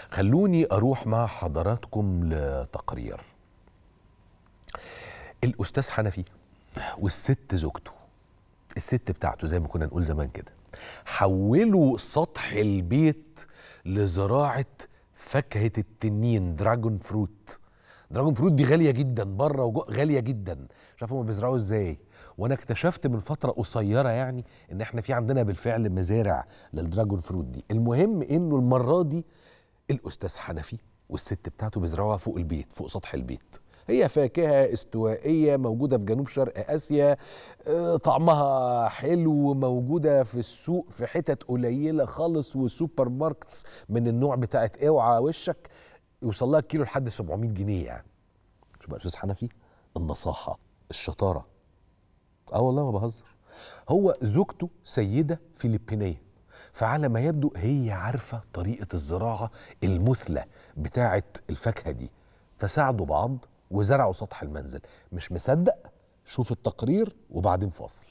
خلوني اروح مع حضراتكم لتقرير الاستاذ حنفي والست زوجته الست بتاعته زي ما كنا نقول زمان كده حولوا سطح البيت لزراعه فاكهه التنين دراجون فروت دراجون فروت دي غاليه جدا بره وجوه غاليه جدا مش عارف هم بيزرعوها ازاي وانا اكتشفت من فتره قصيره يعني ان احنا في عندنا بالفعل مزارع للدراجون فروت دي المهم انه المره دي الاستاذ حنفي والست بتاعته بيزرعوها فوق البيت فوق سطح البيت هي فاكهة استوائية موجودة في جنوب شرق آسيا آه، طعمها حلو موجودة في السوق في حتت قليلة خالص وسوبر ماركتس من النوع بتاعت اوعى وشك يوصل لها الكيلو لحد 700 جنيه يعني شوف بقى يا استاذ حنفي النصاحة الشطارة اه والله ما بهزر هو زوجته سيدة فلبينية فعلى ما يبدو هي عارفة طريقة الزراعة المثلى بتاعة الفاكهة دي فساعدوا بعض وزرعوا سطح المنزل مش مصدق شوف التقرير وبعدين فاصل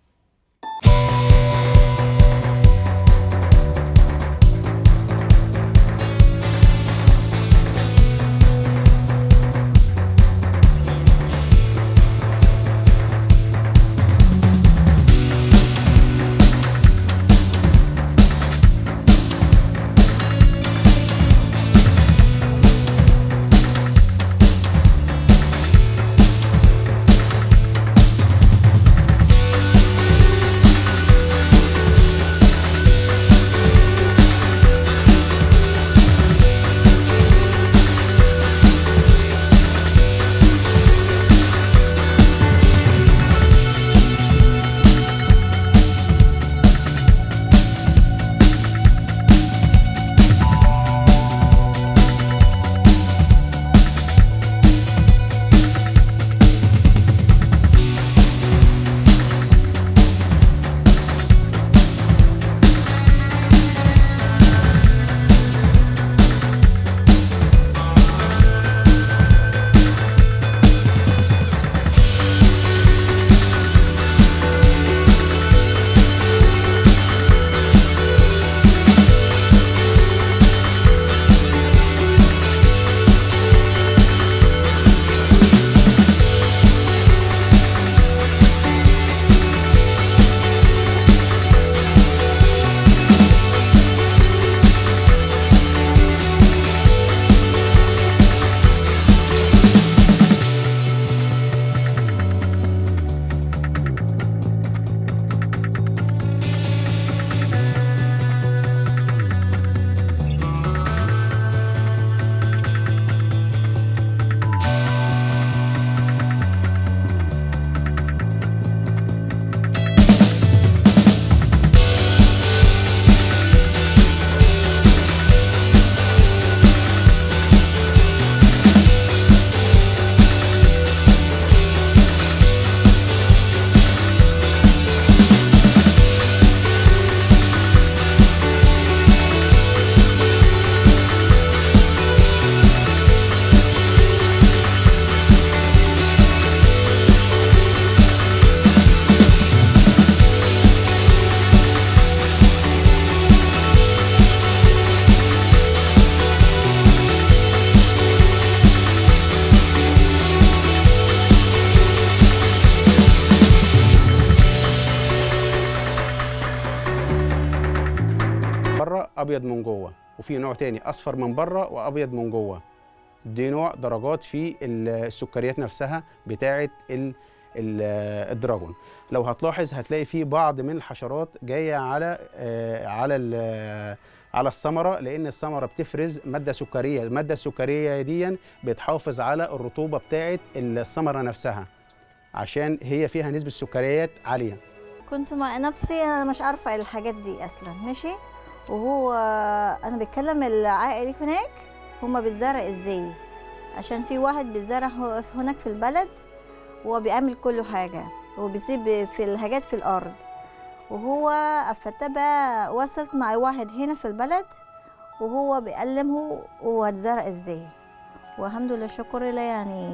بره ابيض من جوه وفي نوع تاني اصفر من بره وابيض من جوه دي نوع درجات في السكريات نفسها بتاعه ال- ال- الدراجون لو هتلاحظ هتلاقي فيه بعض من الحشرات جايه على آه، على ال- على الثمره لان الثمره بتفرز ماده سكريه الماده السكريه دي بتحافظ على الرطوبه بتاعه الثمره نفسها عشان هي فيها نسبه سكريات عاليه كنت مع نفسي انا مش عارفه الحاجات دي اصلا ماشي وهو انا بتكلم العائلي هناك هما بيتزرع ازاي عشان في واحد بيتزرع هو- هناك في البلد وهو بيعمل كل حاجه وبيسيب في الحاجات في الارض وهو فتبقى وصلت مع واحد هنا في البلد وهو بيعلمه هو اتزرع ازاي والحمد لله شكر لله يعني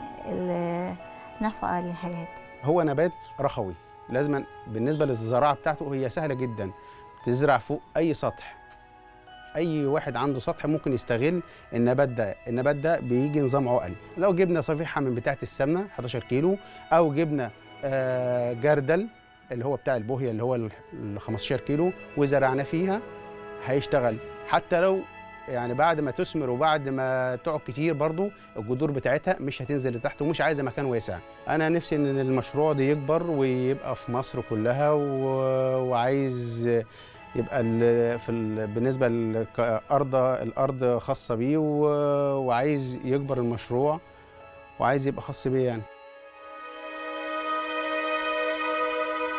ال- نفع الحاجات هو نبات رخوي لازما بالنسبه للزراعه بتاعته هي سهله جدا تزرع فوق اي سطح اي واحد عنده سطح ممكن يستغل النبات ده النبات ده بيجي نظام عقل لو جبنا صفيحه من بتاعه السمنه 11 كيلو او جبنا آه، جردل اللي هو بتاع البوهيه اللي هو ال 15 كيلو وزرعناه فيها هيشتغل حتى لو يعني بعد ما تثمر وبعد ما تقعد كتير برضو الجذور بتاعتها مش هتنزل لتحت ومش عايزه مكان واسع انا نفسي ان المشروع ده يكبر ويبقى في مصر كلها و... وعايز يبقى ال... في ال... بالنسبه للارض الارض خاصه بيه و... وعايز يكبر المشروع وعايز يبقى خاص بيه يعني